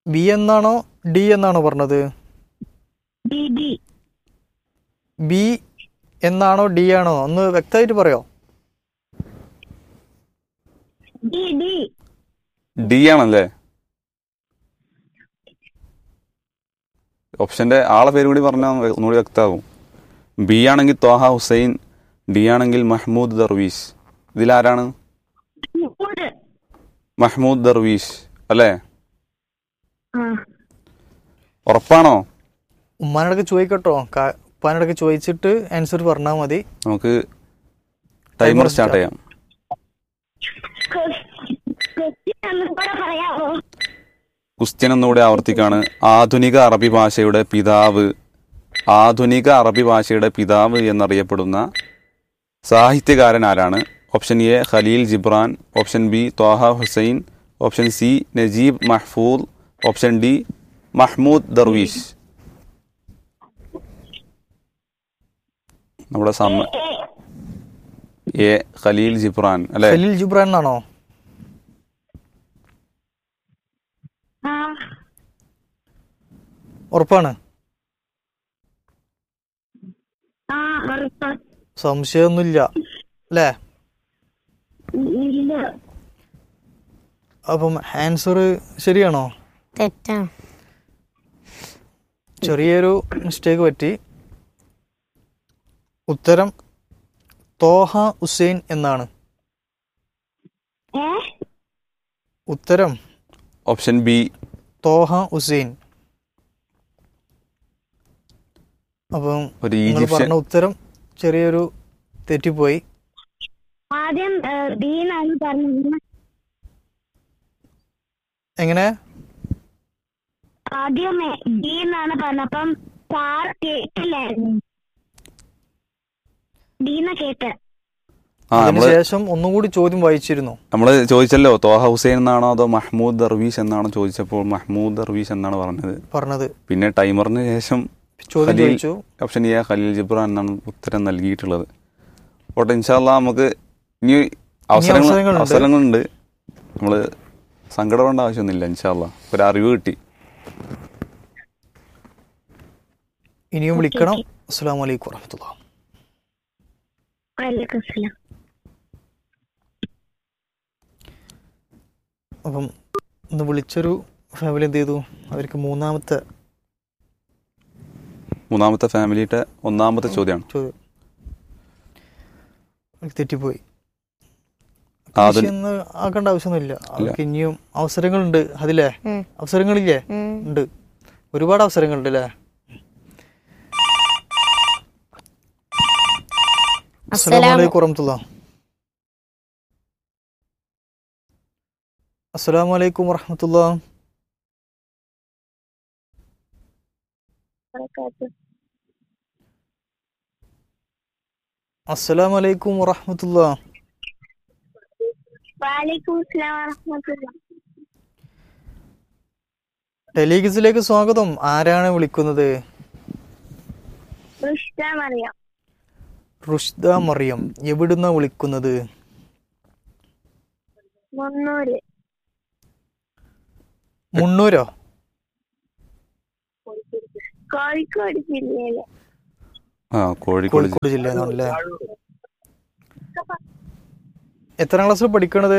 B എന്നാണോ D എന്നാണോ പറഞ്ഞത് ഡി ഡി ബി എന്നാണോ ഡി ആണോ ഒന്ന് വ്യക്തമായിട്ട് പറയോ ഡി ഡി ഡി ആണല്ലേ ഓപ്ഷന്റെ ആളെ പേര് കൂടി പറഞ്ഞാൽ ഒന്നുകൂടി വ്യക്തമാകും ബി ആണെങ്കിൽ ത്വാഹ ഹുസൈൻ ഡി ആണെങ്കിൽ മഹ്മൂദ് ദർവീഷ് ഇതിലാരാണ് മൂന്ന് മഹ്മൂദ് ദർവീഷ് അല്ലേ ആ ഉറപ്പാണോ ഉമ്മാനോടൊക്കെ ചോദിക്കട്ടോ കാ- ഉപ്പാനോടൊക്കെ ചോദിച്ചിട്ട് ആൻസർ പറഞ്ഞാൽ മതി നമുക്ക് ടൈമർ സ്റ്റാർട്ട് ചെയ്യാം ക്വസ്റ്റ്യൻ ഒന്നും കൂടെ പറയാമോ ക്വസ്റ്റ്യൻ ഒന്നുകൂടി ആവർത്തിക്കാണ് ആധുനിക അറബി ഭാഷയുടെ പിതാവ് ആധുനിക അറബി ഭാഷയുടെ പിതാവ് എന്നറിയപ്പെടുന്ന സാഹിത്യകാരൻ ആരാണ് option A Khalil Gibran option B Taha Hussein option C Naguib Mahfouz option D Mahmoud Darwish നമ്മുടെ സമ എ ഖലീൽ ജിബ്രാൻ അല്ലെ ഖലീൽ ജിബ്രാൻ എന്നാണോ ആ ഉറപ്പാണ് ആ ഉറപ്പ് സംശയമൊന്നുമില്ല അല്ലേ ഇല്ല അപ്പം ആൻസർ ശരിയാണോ തെറ്റാണ് ചെറിയൊരു മിസ്റ്റേക്ക് പറ്റി ഉത്തരം തോഹ ഹുസൈൻ എന്നാണ് ഏ ഉത്തരം ഓപ്ഷൻ ബി തോഹ ഹുസൈൻ അപ്പം ഒരു നിങ്ങൾ ഈജിപ്ഷ്യൻ പറഞ്ഞ ഉത്തരം ചെറിയൊരു തെറ്റിപ്പോയി ആദ്യം ഡി എന്നാണ് പറഞ്ഞത് എങ്ങനെ ആദ്യം ഡി എന്നാണ് പറഞ്ഞത് അപ്പം സാർ കേട്ടില്ലായിരുന്നു ഡി എന്ന കേട്ട് ആ നമ്മള് അതിനുശേഷം ഒന്നും കൂടി ചോദ്യം വായിച്ചിരുന്നു നമ്മൾ ചോദിച്ചല്ലോ തോഹ ഹുസൈൻ എന്നാണോ അതോ മഹ്മൂദ് ദർവീഷ് എന്നാണോ ചോദിച്ചപ്പോൾ മഹ്മൂദ് ദർവീഷ് എന്നാണ് പറഞ്ഞത് പറഞ്ഞത് പിന്നെ ടൈമറിന് ശേഷം ചോദ്യം ഖലീൽ ചോദിച്ചു ഓപ്ഷൻ എ ഖലീൽ ജിബ്രാൻ എന്നാണ് ഉത്തരം നൽകിയിട്ടുള്ളത് ഓട്ടെ ഇൻഷാല്ല നമുക്ക് ഇനി അവസരങ്ങൾ അവസരങ്ങളുണ്ട്. അവസരങ്ങളുണ്ട് നമ്മൾ സങ്കടപ്പെടേണ്ട ആവശ്യമൊന്നുമില്ല ഇൻഷാല്ല ഒരു അറിവ് കിട്ടി ഇനിയും വിളിക്കണം അസ്സാം വലൈക്കും വറഹമത്തുള്ള വലൈക്കും സ്സലാം അപ്പം ഇന്ന് വിളിച്ചൊരു ഫാമിലി എന്ത് ചെയ്തു അവർക്ക് മൂന്നാമത്തെ മൂന്നാമത്തെ ഫാമിലിയുടെ ഒന്നാമത്തെ ചോദ്യമാണ് ചോദ്യം അവർക്ക് തെറ്റിപ്പോയി ആദ്യം- കൃഷിയൊന്നും ആക്കേണ്ട ആവശ്യമൊന്നുമില്ല അവർക്ക് ഇനിയും അവസരങ്ങളുണ്ട് അതില്ലേ ഉം. അവസരങ്ങളില്ലേ ഉം. ഉണ്ട് ഒരുപാട് അവസരങ്ങളുണ്ട് അല്ലേ അസ്സലാമു അസ്സലാമു അലൈക്കും വറഹമത്തുള്ള അസ്സലാമു അലൈക്കും വറഹമത്തുള്ള അസ്സലാമു അലൈക്കും വറഹമത്തുള്ള വാലൈക്കും സ്സലാം വറഹ്മത്തുള്ളാഹി ടെലിഗിസിലേക്ക് സ്വാഗതം ആരാണ് വിളിക്കുന്നത് റുഷ്ദ മറിയാം റുഷ്ദ മറിയം എവിടുന്ന വിളിക്കുന്നത് മുന്നൂര് മുന്നൂരോ കോഴിക്കോട് ജില്ലയിലെ ആ കോഴിക്കോട് ജില്ല. കോഴിക്കോട് ജില്ലയെന്നാണല്ലേ എത്രാം ക്ലാസ്സിൽ പഠിക്കണത്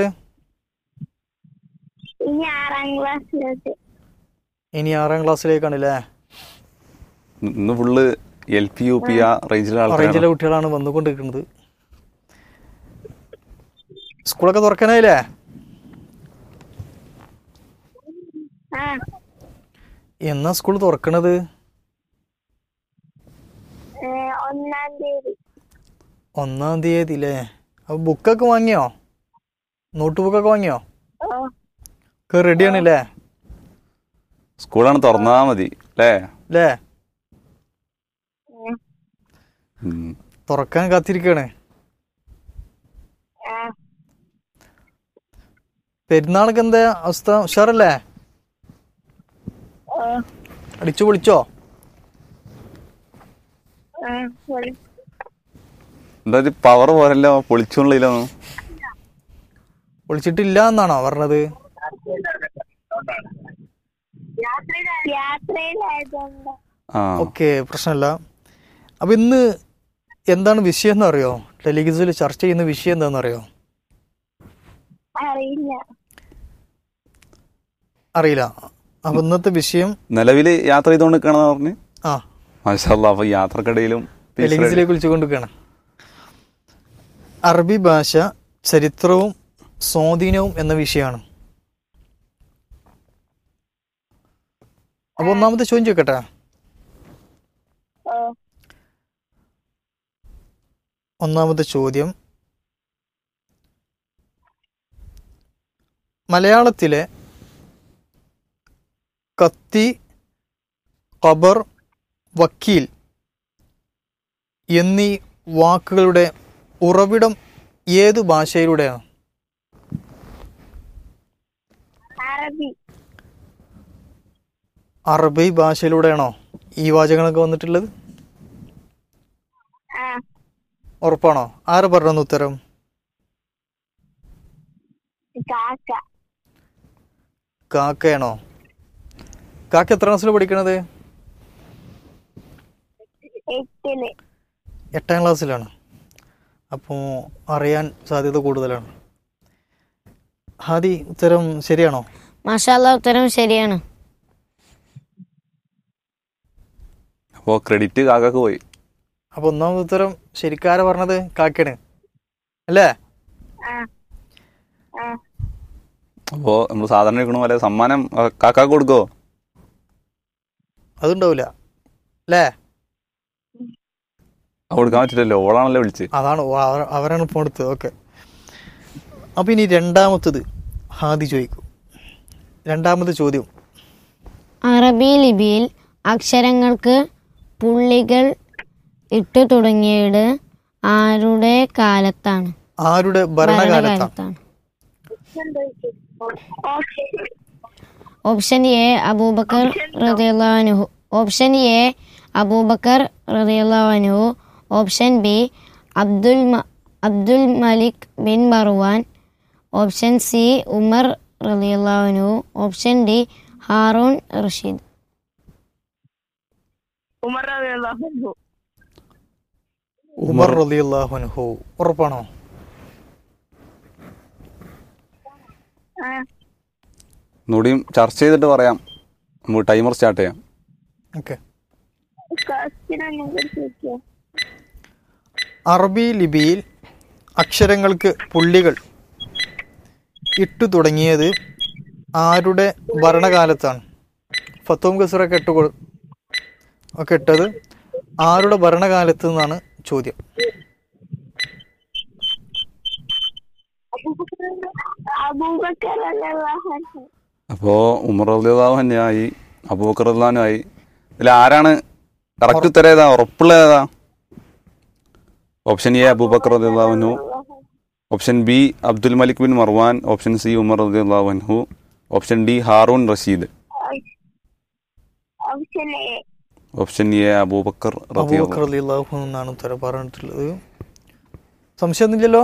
ഇനി ആറാം ക്ലാസ്സിലോട്ട് ഇനി ആറാം ക്ലാസ്സിലേക്കാണല്ലേ ഇന്ന് full L P U P ആ റേഞ്ചിലെ ആൾക്കാരാണ് റേഞ്ചിലെ കുട്ടികളാണ് വന്നുകൊണ്ടിരിക്കുന്നത് സ്കൂളൊക്കെ തുറക്കാനായില്ലേ ആ എന്നാ സ്കൂൾ തുറക്കണത് ഏ, ഒന്നാം തീയതി ഒന്നാം തീയതി അല്ലേ അപ്പൊ ബുക്കൊക്കെ വാങ്ങിയോ നോട്ട് ബുക്കൊക്കെ വാങ്ങിയോ ഓ ഒക്കെ റെഡിയാണ് അല്ലേ സ്കൂളാണ് തുറന്നാ മതി അല്ലേ അല്ലേ ഏ, ഉം. തുറക്കാൻ കാത്തിരിക്കാണ് ആ പെരുന്നാളൊക്കെ എന്താ അവസ്ഥ ഉഷാറല്ലേ ഓ അടിച്ചു പൊളിച്ചോ ആ പൊളി. എന്താ പവർ പോരല്ലോ പൊളിച്ചുള്ളിലൊന്നും പൊളിച്ചിട്ടില്ല എന്നാണോ പറഞ്ഞത് യാത്രയിലായതുകൊണ്ട് ആ ഓക്കെ പ്രശ്നമില്ല അപ്പം ഇന്ന് എന്താണ് വിഷയം എന്ന് അറിയോ ടെലിവിഷനിൽ ചർച്ച ചെയ്യുന്ന വിഷയം എന്താണെന്ന് അറിയോ അറിയില്ല അറിയില്ല അപ്പം ഇന്നത്തെ വിഷയം നിലവിൽ യാത്ര ചെയ്തുകൊണ്ട് നിൽക്കണമെന്ന് പറഞ്ഞ് ആ മാഷാല്ല അപ്പൊ യാത്രക്കിടയിലും ടെലിവിഷനിലേക്ക് വിളിച്ചുകൊണ്ടിരിക്കുകയാണ് അറബി ഭാഷ ചരിത്രവും സ്വാധീനവും എന്ന വിഷയമാണ് അപ്പോൾ ഒന്നാമത്തെ ചോദ്യം ചോദിക്കട്ടെ ഓ ഒന്നാമത്തെ ചോദ്യം മലയാളത്തിലെ കത്തി ഖബർ വക്കീൽ എന്നീ വാക്കുകളുടെ ഉറവിടം ഏതു ഭാഷയിലൂടെയാണ് അറബി അറബി ഭാഷയിലൂടെയാണോ ഈ വാചകങ്ങളൊക്കെ വന്നിട്ടുള്ളത് ആ ഉറപ്പാണോ ആര് പറഞ്ഞു ഉത്തരം കാക്ക കാക്കയാണോ കാക്ക എത്ര ക്ലാസ്സിൽ പഠിക്കണത് എട്ടില് എട്ടാം ക്ലാസ്സിലാണ് അപ്പോൾ അറിയാൻ സാധ്യത കൂടുതലാണ് ഹാദി ഉത്തരം ശരിയാണോ മാഷാല്ല ഉത്തരം ശരിയാണ് അപ്പോ ക്രെഡിറ്റ് കാക്കക്ക് പോയി അപ്പോൾ ഒന്നാമത് ഉത്തരം ശരിക്കാരെ പറഞ്ഞത് കാക്കയാണ് അല്ലേ ആ ആ അപ്പോ നമ്മൾ സാധാരണ എടുക്കണ പോലെ സമ്മാനം ആ, കാക്കാക്ക് കൊടുക്കോ അതുണ്ടാവില്ല അല്ലേ ആ, കൊടുക്കാൻ പറ്റില്ലല്ലോ ഓളാണല്ലോ വിളിച്ച് അതാണ് ഓ, അവ- അവരാണ് ഇപ്പോൾ എടുത്തത് ഓക്കെ അപ്പോൾ ഇനി രണ്ടാമത്തത് ഹാദി ചോദിക്കും രണ്ടാമത്തെ ചോദ്യം അറബി ലിപിയിൽ അക്ഷരങ്ങൾക്ക് പുള്ളികൾ ഇട്ടു തുടങ്ങിയത് ആരുടെ കാലത്താണ് ആരുടെ ഭരണകാലത്താണ് ഭരണകാലത്താണ് ഓപ്ഷൻ ഓപ്ഷൻ എ അബൂബക്കർ റളിയല്ലാഹു ഓപ്ഷൻ എ അബൂബക്കർ റളിയല്ലാഹു ഓപ്ഷൻ ബി അബ്ദുൽ മ- Abdul Malik bin Marwan option C Umar റളിയല്ലാഹു option D Harun Rashid Umar റളിയല്ലാഹു അൻഹു. ഉമർ റളിയല്ലാഹു അൻഹു ഉറപ്പാണോ ആ ഒന്നുകൂടിയും ചർച്ച ചെയ്തിട്ട് പറയാം നമുക്ക് ടൈമർ സ്റ്റാർട്ട് ചെയ്യാം ഓക്കെ ക്വസ്റ്റ്യൻ ഒന്നും കൂടി ചോദിക്കോ അറബി ലിപിയിൽ അക്ഷരങ്ങൾക്ക് പുള്ളികൾ ഇട്ടു തുടങ്ങിയത് ആരുടെ ഭരണകാലത്താണ് ഫത്തോം ഗസറൊക്കെ ഇട്ട് കൊടു ഒക്കെ ഇട്ടത് ആരുടെ ഭരണകാലത്ത് നിന്നാണ് ചോദ്യം അബൂബക്കർ റളിയല്ലാഹു അൻഹു. അപ്പോ ഉമർ അള്ളാഹു തന്നെയായി അബൂബക്കർ ആയി ഇതിൽ ആരാണ് കറക്റ്റ് ഉത്തരം ഏതാ ഉറപ്പുള്ള ഏതാ ഓപ്ഷൻ എ അബൂബക്കർ അള്ളാഹുനു option B Abdul Malik bin Marwan option C Umar അള്ളാഹു option D Harun Rashid option A option A Abu Bakr റളിയല്ലാഹു അബൂബക്കർ റളിയല്ലാഹു എന്നാണ് ഉത്തരം പറഞ്ഞിട്ടുള്ളത് സംശയമൊന്നുമില്ലല്ലോ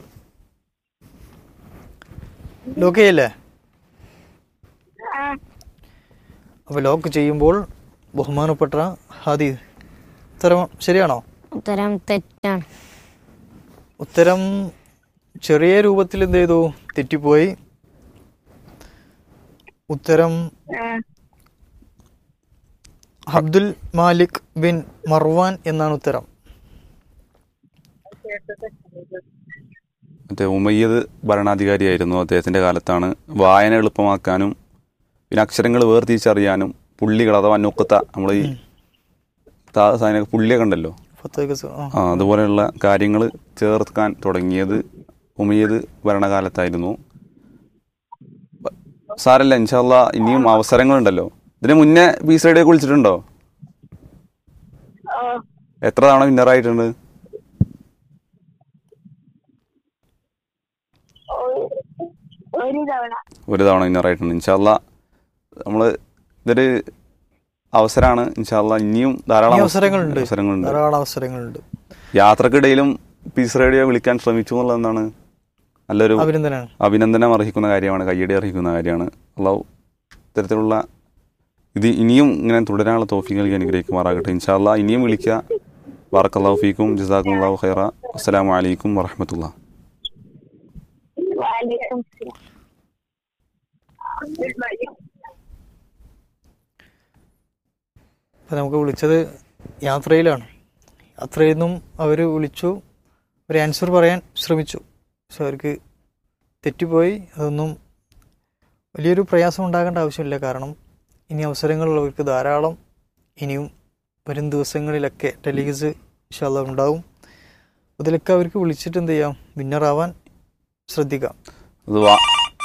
ലോക്ക് ചെയ്യല്ലേ ആ അപ്പോൾ ലോക്ക് ചെയ്യുമ്പോൾ ബഹുമാനപ്പെട്ട ഹാദി ഉത്തരം ശരിയാണോ ഉത്തരം തെറ്റാണ് ഉത്തരം ചെറിയ രൂപത്തിൽ എന്ത് ചെയ്തു തെറ്റിപ്പോയി ഉത്തരം ആ അബ്ദുൽ മാലിക് ബിൻ മർവാൻ എന്നാണ് ഉത്തരം മറ്റേ ഉമയ്യദ് ഭരണാധികാരിയായിരുന്നു അദ്ദേഹത്തിന്റെ കാലത്താണ് വായന എളുപ്പമാക്കാനും പിന്നെ അക്ഷരങ്ങൾ വേർതിരിച്ചറിയാനും പുള്ളികൾ അഥവാ നൊക്കത്ത നമ്മൾ ഈ താ- സാധന പുള്ളിയൊക്കെ ഉണ്ടല്ലോ ഫത്തേഖ് സ- ആ. ആ അതുപോലെയുള്ള കാര്യങ്ങൾ ചേർക്കാൻ തുടങ്ങിയത് ഉമയ്യദ് ഭരണകാലത്തായിരുന്നു ബ- സാരല്ല ഇൻഷാല്ല ഇനിയും അവസരങ്ങളുണ്ടല്ലോ ഇതിന് മുന്നേ ബി സൈഡൊക്കെ വിളിച്ചിട്ടുണ്ടോ ഓ എത്ര തവണ വിന്നറായിട്ടുണ്ട് ഒരു- ഒരു തവണ ഒരു തവണ വിന്നറായിട്ടുണ്ട് ഇൻഷാല്ല നമ്മൾ ഇതൊരു അവസരമാണ് ഇൻഷാല്ല ഇനിയും ധാരാളം ഇനി അവസ- അവസരങ്ങളുണ്ട് അവസരങ്ങളുണ്ട് ധാരാളം അവസരങ്ങളുണ്ട് യാത്രക്കിടയിലും പീസ് റേഡിയോ വിളിക്കാൻ ശ്രമിച്ചു എന്നുള്ളത് എന്താണ് നല്ലൊരു അഭിനന്ദനാണ് അഭിനന്ദനം അർഹിക്കുന്ന കാര്യമാണ് കയ്യടി അർഹിക്കുന്ന കാര്യമാണ് അള്ളാഹു ഇത്തരത്തിലുള്ള ഇത് ഇനിയും ഇങ്ങനെ തുടരാനുള്ള തോഫിക്ക് നൽകി അനുഗ്രഹിക്കുമാറാകട്ടെ ഇൻഷാല്ല ഇനിയും വിളിക്കുക ബാറക്കല്ലാഹു ഫീക്കും ജസാഖും അള്ളാഹു ഖൈറ അസ്സലാമു അലൈക്കും വറഹമത്തുള്ള വാലിക്കും അപ്പം നമുക്ക് വിളിച്ചത് യാത്രയിലാണ് യാത്രയിൽ നിന്നും അവർ വിളിച്ചു ഒരു ആൻസർ പറയാൻ ശ്രമിച്ചു പക്ഷെ അവർക്ക് തെറ്റിപ്പോയി അതൊന്നും വലിയൊരു പ്രയാസം ഉണ്ടാകേണ്ട ആവശ്യമില്ല കാരണം ഇനി അവസരങ്ങളുള്ളവർക്ക് ധാരാളം ഇനിയും വരും ദിവസങ്ങളിലൊക്കെ ടെലിഗസ് ഇൻഷാല്ല ഉണ്ടാവും അതിലൊക്കെ അവർക്ക് വിളിച്ചിട്ട് എന്ത് ചെയ്യാം വിന്നറാവാൻ ശ്രദ്ധിക്കാം അത് വാ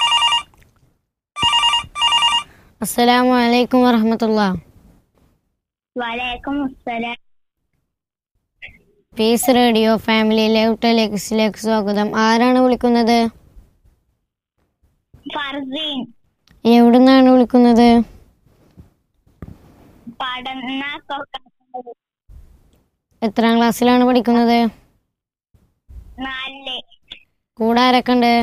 അസ്സലാമു അലൈക്കും വറഹമത്തുള്ള വലൈക്കും അസ്സലാം പീസ് റേഡിയോ ഫാമിലി ലൈവ് ടെലിക്സിലേക്ക് സ്വാഗതം ആരാണ് വിളിക്കുന്നത് ഫർസീൻ എവിടുന്നാണ് വിളിക്കുന്നത് പഠന കൊക്കത്തൂർ. എത്രാം ക്ലാസ്സിലാണ് പഠിക്കുന്നത് നാലില് കൂടെ ആരൊക്കെ ഉണ്ട്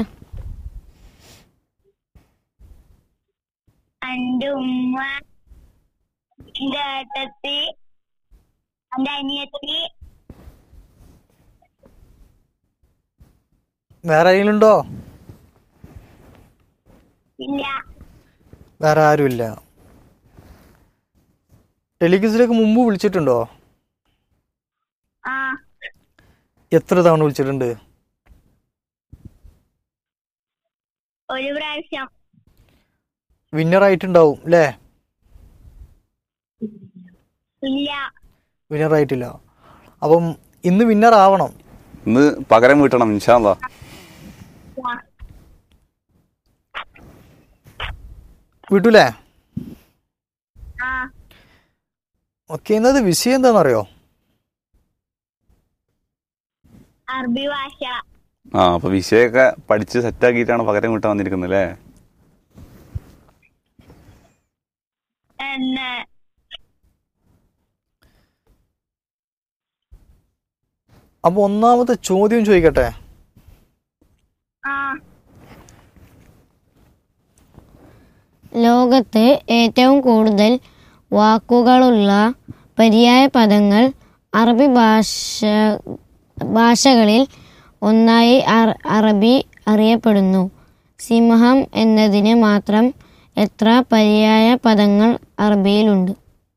എന്റെ ഉമ്മ എന്റെ ഏട്ടത്തി എന്റെ അനിയത്തി വേറെ ആരെങ്കിലും ഉണ്ടോ ഇല്ല വേറെ ആരുമില്ല ടെലിഗസിലേക്ക് മുമ്പ് വിളിച്ചിട്ടുണ്ടോ ആ എത്ര തവണ വിളിച്ചിട്ടുണ്ട് ഒരു പ്രാവശ്യം വിന്നർ ആയിട്ടുണ്ടാവും അല്ലേ ഇല്ല വിന്നർ ആയിട്ടില്ല അപ്പം ഇന്ന് വിന്നർ ആവണം ഇന്ന് പകരം വീട്ടണം ഇൻഷാല്ല ആ. വീട്ടൂലേ ആ ഓക്കെ എന്നത് വിഷയം എന്താണെന്നറിയോ അറബി ഭാഷ ആ അപ്പൊ വിഷയമൊക്കെ പഠിച്ച് സെറ്റാക്കിയിട്ടാണ് പകരം വീട്ടാൻ വന്നിരിക്കുന്നത് അല്ലേ എന്ന് അപ്പൊ ഒന്നാമത്തെ ചോദ്യം ചോദിക്കട്ടെ ആ ലോകത്ത് ഏറ്റവും കൂടുതൽ വാക്കുകളുള്ള പര്യായ പദങ്ങൾ അറബി ഭാഷ ഭാഷകളിൽ ഒന്നായി അറ- അറബി അറിയപ്പെടുന്നു സിംഹം എന്നതിന് മാത്രം എത്ര പര്യായ പദങ്ങൾ അറബിയിലുണ്ട്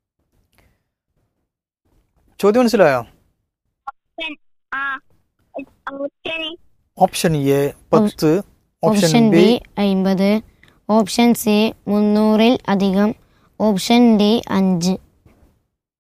ചോദ്യം മനസ്സിലായോ ഓപ്ഷൻ ആ ഓപ്ഷൻ ഓപ്ഷൻ എ പത്ത് ഓപ്ഷൻ ഓപ്ഷൻ ബി ബി അയിമ്പത് ഓപ്ഷൻ സി മുന്നൂറിൽ അധികം ഓപ്ഷൻ ഡി അഞ്ച്